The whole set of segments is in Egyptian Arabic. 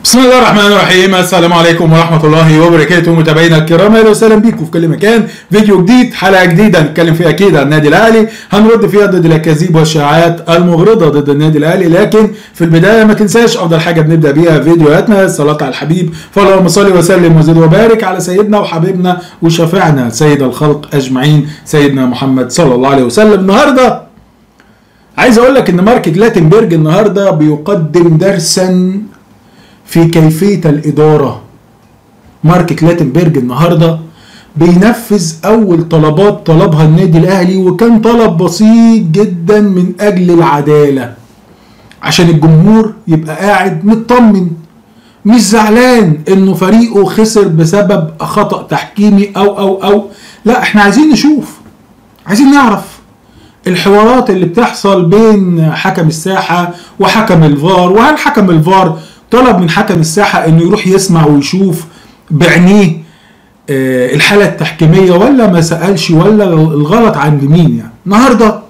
بسم الله الرحمن الرحيم السلام عليكم ورحمة الله وبركاته متابعينا الكرام اهلا وسهلا بيكم في كل مكان فيديو جديد حلقة جديدة هنتكلم فيها اكيد عن النادي الاهلي هنرد فيها ضد الاكاذيب والشائعات المغرضة ضد النادي الاهلي لكن في البداية ما تنساش افضل حاجة بنبدأ بيها فيديوهاتنا الصلاة على الحبيب فاللهم صل وسلم وزد وبارك على سيدنا وحبيبنا وشفيعنا سيد الخلق اجمعين سيدنا محمد صلى الله عليه وسلم النهارده عايز اقول لك ان مارك جلاتنبرج النهارده بيقدم درسا في كيفيه الاداره مارك كلاتنبرج النهارده بينفذ اول طلبات طلبها النادي الاهلي وكان طلب بسيط جدا من اجل العداله عشان الجمهور يبقى قاعد مطمن مش زعلان انه فريقه خسر بسبب خطأ تحكيمي او او او لا احنا عايزين نشوف عايزين نعرف الحوارات اللي بتحصل بين حكم الساحة وحكم الفار وهل حكم الفار طلب من حكم الساحة انه يروح يسمع ويشوف بعينيه آه، الحالة التحكيمية ولا ما سألش ولا الغلط عند مين يعني النهاردة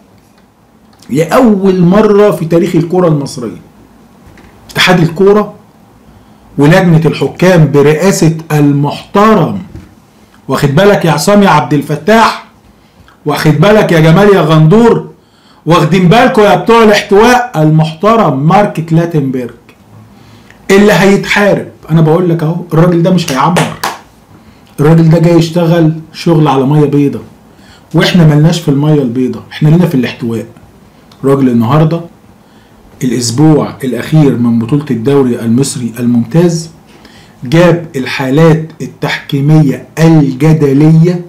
لأول مرة في تاريخ الكرة المصرية اتحاد الكورة ولجنة الحكام برئاسة المحترم واخد بالك يا عصام يا عبد الفتاح واخد بالك يا جمال يا غندور واخدين بالكم يا بتوع الاحتواء المحترم مارك كلاتنبرج اللي هيتحارب انا بقول لك اهو الراجل ده مش هيعمر الراجل ده جاي يشتغل شغل على ميه بيضة واحنا ملناش في الميه البيضة احنا لينا في الاحتواء راجل النهارده الاسبوع الاخير من بطولة الدوري المصري الممتاز جاب الحالات التحكيمية الجدلية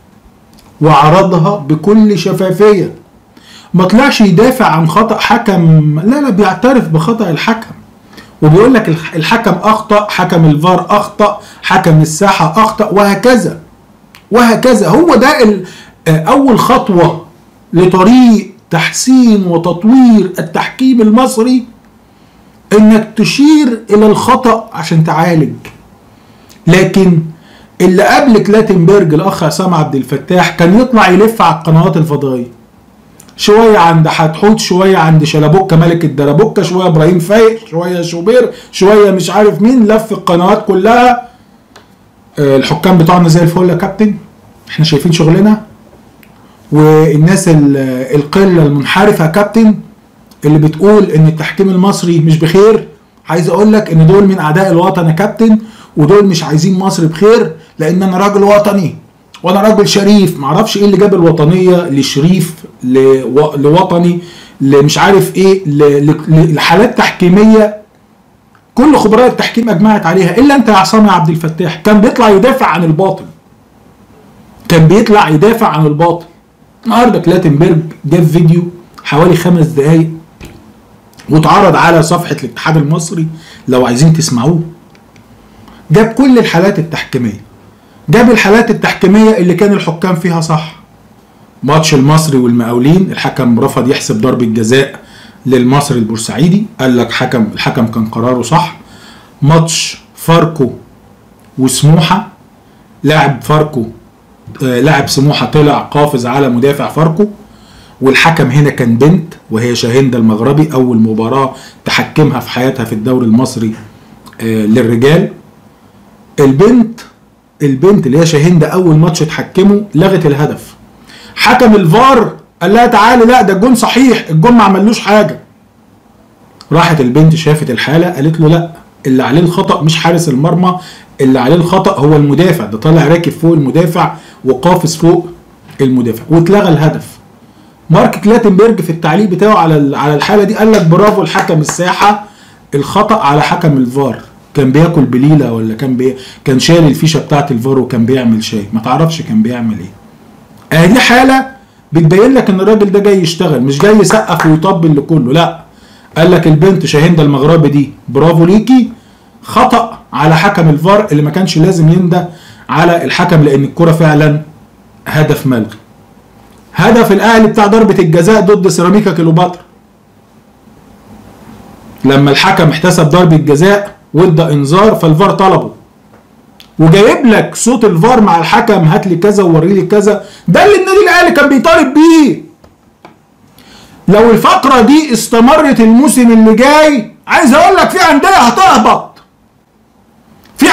وعرضها بكل شفافية ما طلعش يدافع عن خطأ حكم لا لا بيعترف بخطأ الحكم وبيقول لك الح- الحكم أخطأ حكم الفار أخطأ حكم الساحة أخطأ وهكذا وهكذا هو ده ال- آه، أول خطوة لطريق تحسين وتطوير التحكيم المصري انك تشير الى الخطأ عشان تعالج لكن اللي قبل كلاتنبرج الاخ عصام عبد الفتاح كان يطلع يلف على القنوات الفضائيه شويه عند حتحوت شويه عند شلبوكه ملك الدربوكه شويه ابراهيم فايق شويه شوبير شويه مش عارف مين لف القنوات كلها آه، الحكام بتوعنا زي الفل يا كابتن احنا شايفين شغلنا والناس ال- القله المنحرفه يا كابتن اللي بتقول ان التحكيم المصري مش بخير عايز اقول لك ان دول من اعداء الوطن يا كابتن ودول مش عايزين مصر بخير لان انا راجل وطني وانا راجل شريف معرفش ايه اللي جاب الوطنيه لشريف لو- لوطني لمش عارف ايه ل- ل- لحالات تحكيميه كل خبراء التحكيم اجمعت عليها الا انت يا عصام يا عبد الفتاح كان بيطلع يدافع عن الباطل كان بيطلع يدافع عن الباطل النهارده كلاتنبرج جاب فيديو حوالي خمس دقايق واتعرض على صفحة الاتحاد المصري لو عايزين تسمعوه جاب كل الحالات التحكيمية جاب الحالات التحكيمية اللي كان الحكام فيها صح ماتش المصري والمقاولين الحكم رفض يحسب ضربة جزاء للمصري البورسعيدي قال لك حكم الحكم كان قراره صح ماتش فاركو وسموحة لاعب فاركو آه، لاعب سموحة طلع قافز على مدافع فاركو والحكم هنا كان بنت وهي شاهندة المغربي أول مباراة تحكمها في حياتها في الدوري المصري آه، للرجال البنت البنت اللي هي شاهندة أول ماتش تحكمه لغت الهدف حكم الفار قال لها تعالي لا ده الجون صحيح الجون ما عملوش حاجة راحت البنت شافت الحالة قالت له لا اللي عليه الخطأ مش حارس المرمى اللي عليه الخطأ هو المدافع ده طالع راكب فوق المدافع وقافز فوق المدافع واتلغى الهدف مارك كلاتنبرج في التعليق بتاعه على ال- على الحاله دي قال لك برافو الحكم الساحه الخطا على حكم الفار كان بياكل بليله ولا كان بي... كان شايل الفيشه بتاعه الفار وكان بيعمل شاي ما تعرفش كان بيعمل ايه اهي دي حاله بتبين لك ان الراجل ده جاي يشتغل مش جاي يسقف ويطبل لكله لا قال لك البنت شاهندة المغربي دي برافو ليكي خطأ على حكم الفار اللي ما كانش لازم يندى على الحكم لان الكرة فعلا هدف ملغي هدف الاهلي بتاع ضربة الجزاء ضد سيراميكا كيلوباترا لما الحكم احتسب ضربة جزاء وادى انذار فالفار طلبه وجايب لك صوت الفار مع الحكم هات لي كذا ووري لي كذا ده اللي النادي الاهلي كان بيطالب بيه لو الفترة دي استمرت الموسم اللي جاي عايز اقول لك في اندية هتهبط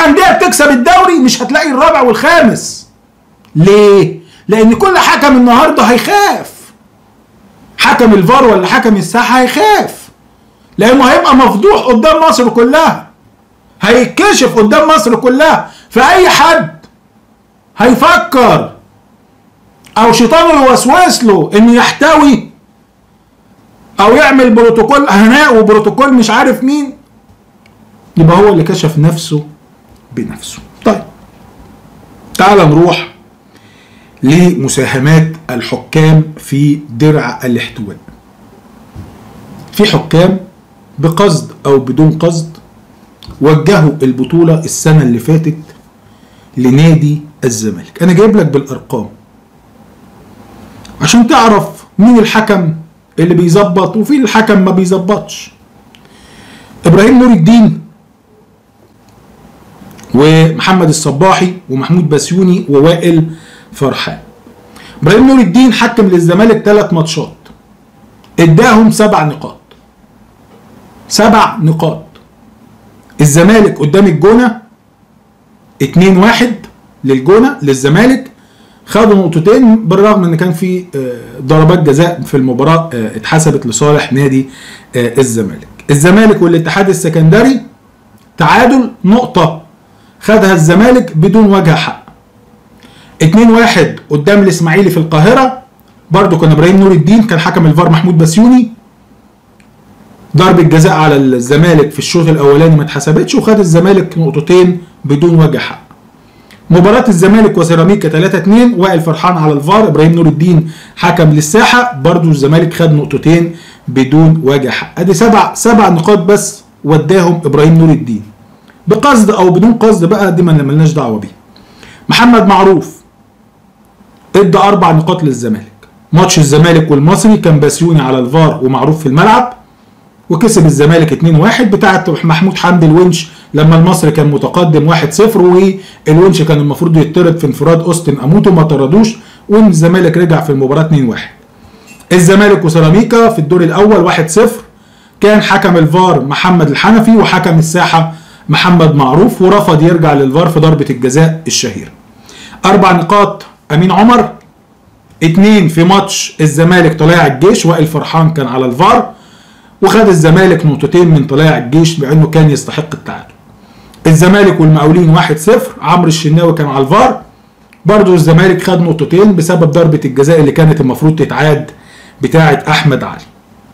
انديه بتكسب الدوري مش هتلاقي الرابع والخامس ليه لان كل حكم النهارده هيخاف حكم الفار ولا حكم الساحه هيخاف لانه هيبقى مفضوح قدام مصر كلها هيتكشف قدام مصر كلها فاي حد هيفكر او شيطانه يوسوس له انه يحتوي او يعمل بروتوكول هناء وبروتوكول مش عارف مين يبقى هو اللي كشف نفسه بنفسه طيب تعال نروح لمساهمات الحكام في درع الاحتواء في حكام بقصد او بدون قصد وجهوا البطولة السنة اللي فاتت لنادي الزمالك انا جايب لك بالارقام عشان تعرف مين الحكم اللي بيظبط وفي الحكم ما بيظبطش ابراهيم نور الدين ومحمد الصباحي ومحمود بسيوني ووائل فرحان ابراهيم نور الدين حكم للزمالك ثلاث ماتشات اداهم سبع نقاط سبع نقاط الزمالك قدام الجونه 2 1 للجونه للزمالك خدوا نقطتين بالرغم ان كان في ضربات جزاء في المباراه اتحسبت لصالح نادي الزمالك الزمالك والاتحاد السكندري تعادل نقطه خدها الزمالك بدون وجه حق 2 1 قدام الاسماعيلي في القاهره برضو كان ابراهيم نور الدين كان حكم الفار محمود بسيوني ضربة جزاء على الزمالك في الشوط الاولاني ما اتحسبتش وخد الزمالك نقطتين بدون وجه حق مباراة الزمالك وسيراميكا 3 2 وائل فرحان على الفار ابراهيم نور الدين حكم للساحة برضو الزمالك خد نقطتين بدون وجه حق ادي سبع سبع نقاط بس وداهم ابراهيم نور الدين بقصد او بدون قصد بقى دي ما ملناش دعوه بيه محمد معروف ادى اربع نقاط للزمالك ماتش الزمالك والمصري كان بسيوني على الفار ومعروف في الملعب وكسب الزمالك 2-1 بتاعه محمود حمدي الونش لما المصري كان متقدم 1-0 والونش كان المفروض يطرد في انفراد اوستن اموتو ما طردوش والزمالك رجع في المباراه 2-1 الزمالك وسيراميكا في الدور الاول 1-0 كان حكم الفار محمد الحنفي وحكم الساحه محمد معروف ورفض يرجع للفار في ضربه الجزاء الشهيره اربع نقاط امين عمر اتنين في ماتش الزمالك طلائع الجيش وائل فرحان كان على الفار وخد الزمالك نقطتين من طلائع الجيش بانه كان يستحق التعادل الزمالك والمقاولين 1-0 عمرو الشناوي كان على الفار برضه الزمالك خد نقطتين بسبب ضربة الجزاء اللي كانت المفروض تتعاد بتاعة أحمد علي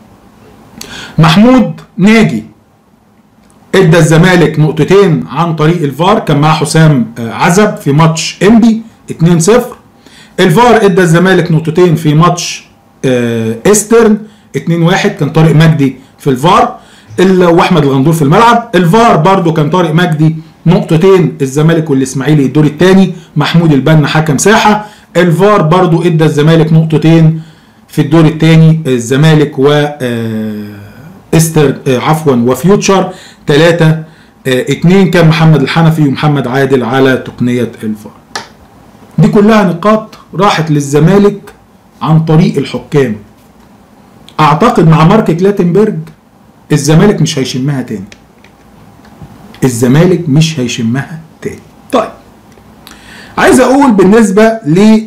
محمود ناجي ادى الزمالك نقطتين عن طريق الفار كان معاه حسام عزب في ماتش انبي 2-0 الفار ادى الزمالك نقطتين في ماتش استرن 2-1 كان طارق مجدي في الفار واحمد الغندور في الملعب الفار برضو كان طارق مجدي نقطتين الزمالك والاسماعيلي الدور الثاني محمود البنا حكم ساحه الفار برضو ادى الزمالك نقطتين في الدور الثاني الزمالك و استر عفوا وفيوتشر 3 2 كان محمد الحنفي ومحمد عادل على تقنيه الفار دي كلها نقاط راحت للزمالك عن طريق الحكام اعتقد مع مارك كلاتنبرج الزمالك مش هيشمها تاني الزمالك مش هيشمها تاني طيب عايز اقول بالنسبه ل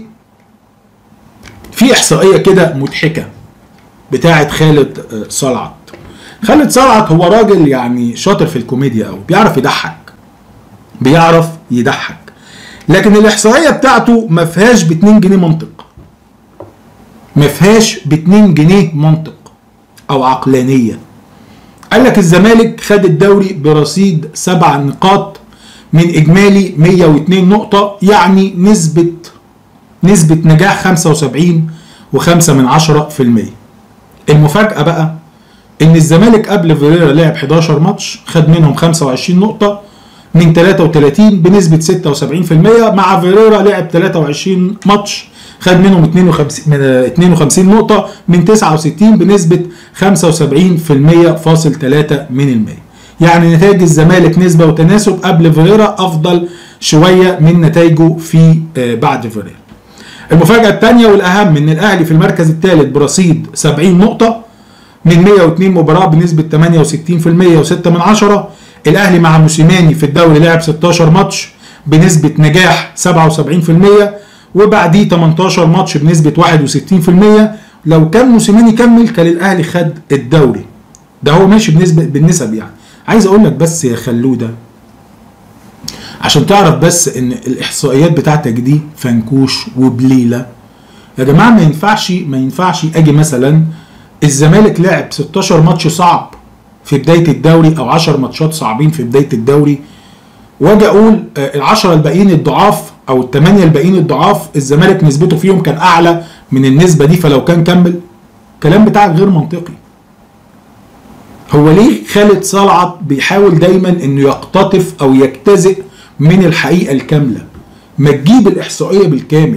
في احصائيه كده مضحكه بتاعه خالد صلعت خالد صلعت هو راجل يعني شاطر في الكوميديا قوي بيعرف يضحك بيعرف يضحك لكن الاحصائيه بتاعته ما فيهاش ب 2 جنيه منطق ما فيهاش ب 2 جنيه منطق او عقلانيه قال لك الزمالك خد الدوري برصيد سبع نقاط من اجمالي 102 نقطه يعني نسبه نسبه نجاح 75 و5 من 10% المفاجاه بقى ان الزمالك قبل فيريرا لعب 11 ماتش خد منهم 25 نقطه من 33 بنسبه 76% مع فيريرا لعب 23 ماتش خد منهم 52 من 52 نقطة من 69 بنسبة 75% فاصل 3 من المية. يعني نتائج الزمالك نسبة وتناسب قبل فيريرا أفضل شوية من نتائجه في بعد فيريرا. المفاجأة الثانية والأهم إن الأهلي في المركز الثالث برصيد 70 نقطة من 102 مباراة بنسبة 68% و6 من عشرة الاهلي مع موسيماني في الدوري لعب 16 ماتش بنسبه نجاح 77% وبعديه 18 ماتش بنسبه 61% لو كان موسيماني كمل كان الاهلي خد الدوري ده هو ماشي بنسبه بالنسب يعني عايز اقول لك بس يا خلوده عشان تعرف بس ان الاحصائيات بتاعتك دي فنكوش وبليله يا جماعه ما ينفعش ما ينفعش اجي مثلا الزمالك لعب 16 ماتش صعب في بدايه الدوري او 10 ماتشات صعبين في بدايه الدوري واجي اقول ال10 الباقيين الضعاف او الثمانيه الباقيين الضعاف الزمالك نسبته فيهم كان اعلى من النسبه دي فلو كان كمل الكلام بتاعك غير منطقي هو ليه خالد صلعت بيحاول دايما انه يقتطف او يجتزئ من الحقيقه الكامله ما تجيب الاحصائيه بالكامل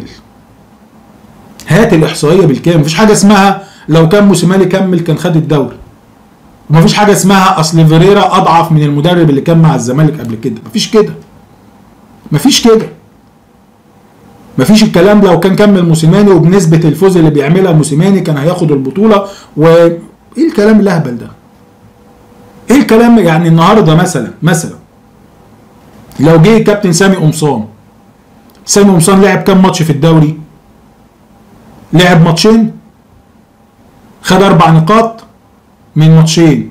هات الاحصائيه بالكامل مفيش حاجه اسمها لو كان موسيماني كمل كان خد الدوري ومفيش حاجه اسمها اصل فيريرا اضعف من المدرب اللي كان مع الزمالك قبل كده مفيش كده مفيش كده مفيش الكلام لو كان كمل موسيماني وبنسبه الفوز اللي بيعملها موسيماني كان هياخد البطوله و ايه الكلام الاهبل ده ايه الكلام يعني النهارده مثلا مثلا لو جه كابتن سامي قمصان سامي قمصان لعب كام ماتش في الدوري لعب ماتشين خد اربع نقاط من ماتشين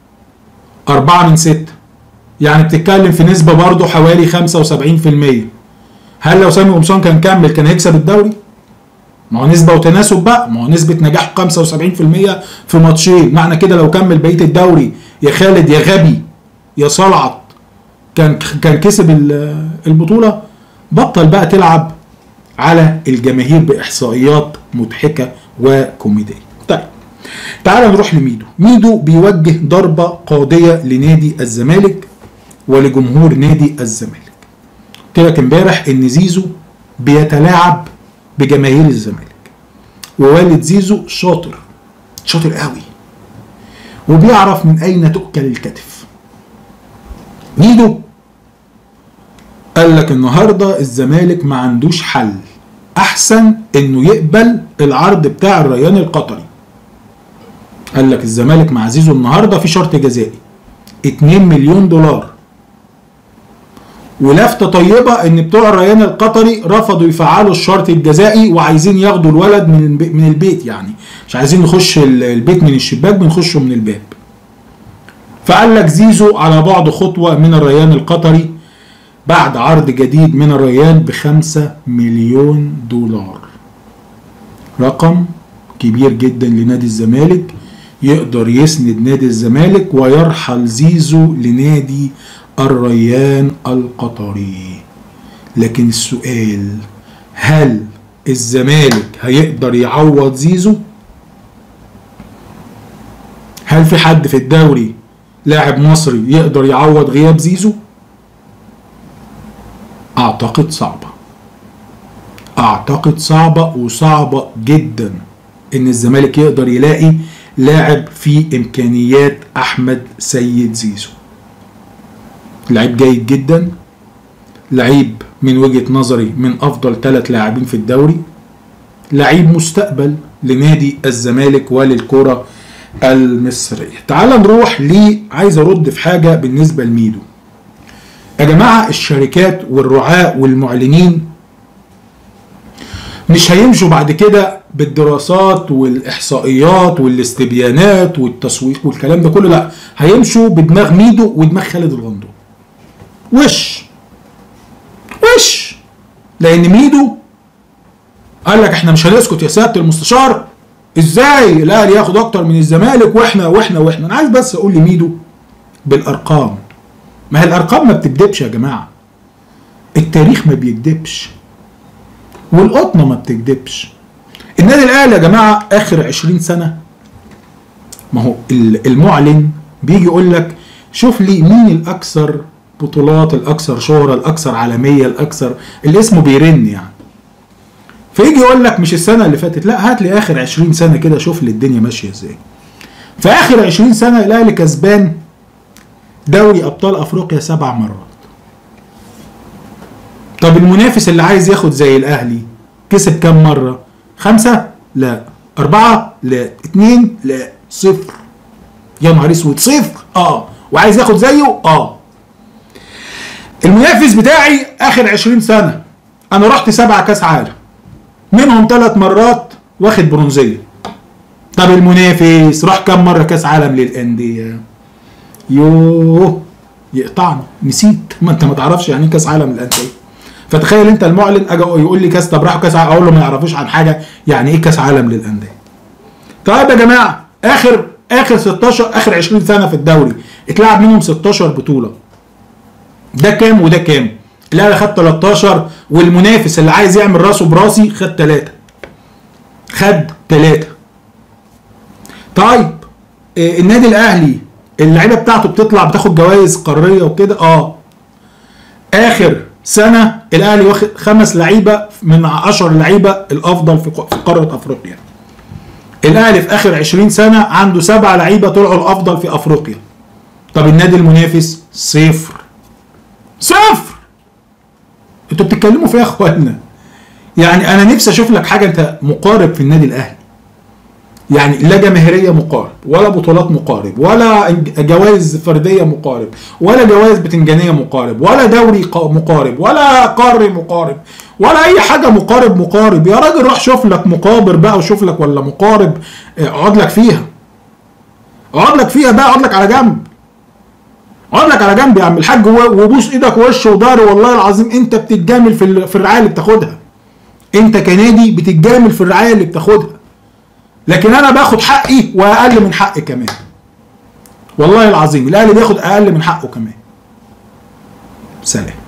أربعة من ستة يعني بتتكلم في نسبة برضه حوالي 75% هل لو سامي قمصان كان كمل كان هيكسب الدوري؟ ما هو نسبة وتناسب بقى ما هو نسبة نجاح 75% في ماتشين معنى كده لو كمل بقية الدوري يا خالد يا غبي يا صلعت كان كان كسب البطولة بطل بقى تلعب على الجماهير بإحصائيات مضحكة وكوميدية طيب تعال نروح لميدو ميدو بيوجه ضربة قاضية لنادي الزمالك ولجمهور نادي الزمالك قلت لك امبارح ان زيزو بيتلاعب بجماهير الزمالك ووالد زيزو شاطر شاطر قوي وبيعرف من اين تؤكل الكتف ميدو قال لك النهارده الزمالك ما عندوش حل احسن انه يقبل العرض بتاع الريان القطري قال لك الزمالك مع زيزو النهارده في شرط جزائي 2 مليون دولار ولفته طيبه ان بتوع الريان القطري رفضوا يفعلوا الشرط الجزائي وعايزين ياخدوا الولد من من البيت يعني مش عايزين نخش البيت من الشباك بنخشه من الباب فقال لك زيزو على بعد خطوه من الريان القطري بعد عرض جديد من الريان بخمسة مليون دولار رقم كبير جدا لنادي الزمالك يقدر يسند نادي الزمالك ويرحل زيزو لنادي الريان القطري لكن السؤال هل الزمالك هيقدر يعوض زيزو هل في حد في الدوري لاعب مصري يقدر يعوض غياب زيزو اعتقد صعبه اعتقد صعبه وصعبه جدا ان الزمالك يقدر يلاقي لاعب في امكانيات احمد سيد زيزو لعيب جيد جدا لعيب من وجهه نظري من افضل ثلاث لاعبين في الدوري لعيب مستقبل لنادي الزمالك وللكره المصريه تعال نروح ليه عايز ارد في حاجه بالنسبه لميدو يا جماعه الشركات والرعاة والمعلنين مش هيمشوا بعد كده بالدراسات والاحصائيات والاستبيانات والتسويق والكلام ده كله لا هيمشوا بدماغ ميدو ودماغ خالد الغندور وش وش لان ميدو قال لك احنا مش هنسكت يا سياده المستشار ازاي الاهلي ياخد اكتر من الزمالك واحنا واحنا واحنا انا عايز بس اقول لميدو بالارقام ما هي الارقام ما بتكدبش يا جماعه التاريخ ما بيكدبش والقطنه ما بتكدبش النادي الاهلي يا جماعه اخر 20 سنه ما هو المعلن بيجي يقول لك شوف لي مين الاكثر بطولات الاكثر شهره الاكثر عالميه الاكثر اللي اسمه بيرن يعني فيجي يقول لك مش السنه اللي فاتت لا هات لي اخر 20 سنه كده شوف لي الدنيا ماشيه ازاي في اخر 20 سنه الاهلي كسبان دوري ابطال افريقيا سبع مرات طب المنافس اللي عايز ياخد زي الاهلي كسب كام مره خمسة لا أربعة لا اتنين لا صفر يا نهار اسود صفر اه وعايز ياخد زيه اه المنافس بتاعي اخر 20 سنه انا رحت سبعة كاس عالم منهم ثلاث مرات واخد برونزيه طب المنافس راح كم مره كاس عالم للانديه يوه يقطعنا نسيت ما انت ما تعرفش يعني ايه كاس عالم للانديه فتخيل انت المعلن اجي يقول لي كاس طب راحوا كاس عالم اقول له ما يعرفوش عن حاجه يعني ايه كاس عالم للانديه طيب يا جماعه اخر اخر 16 اخر 20 سنه في الدوري اتلعب منهم 16 بطوله ده كام وده كام الاهلي خد 13 والمنافس اللي عايز يعمل راسه براسي خد 3 خد 3 طيب آه، النادي الاهلي اللعيبه بتاعته بتطلع بتاخد جوائز قاريه وكده اه اخر سنه الاهلي واخد خمس لعيبه من 10 لعيبه الافضل في ق- في قاره افريقيا الاهلي في اخر 20 سنه عنده سبع لعيبه طلعوا الافضل في افريقيا طب النادي المنافس صفر صفر انتوا بتتكلموا في ايه يا اخوانا يعني انا نفسي اشوف لك حاجه انت مقارب في النادي الاهلي يعني لا جماهيريه مقارب ولا بطولات مقارب ولا إنج- جوائز فرديه مقارب ولا جوائز بتنجانيه مقارب ولا دوري قا- مقارب ولا قاري مقارب ولا اي حاجه مقارب مقارب يا راجل روح شوف لك مقابر بقى وشوف لك ولا مقارب اه، اقعد لك فيها اقعد لك فيها بقى اقعد لك على جنب اقعد لك على جنب يا عم الحاج و- وبوس ايدك ووش وضهر والله العظيم انت بتتجامل في ال- في الرعايه اللي بتاخدها انت كنادي بتتجامل في الرعايه اللي بتاخدها لكن انا باخد حقي واقل من حقي كمان والله العظيم الاهلي بياخد اقل من حقه كمان سلام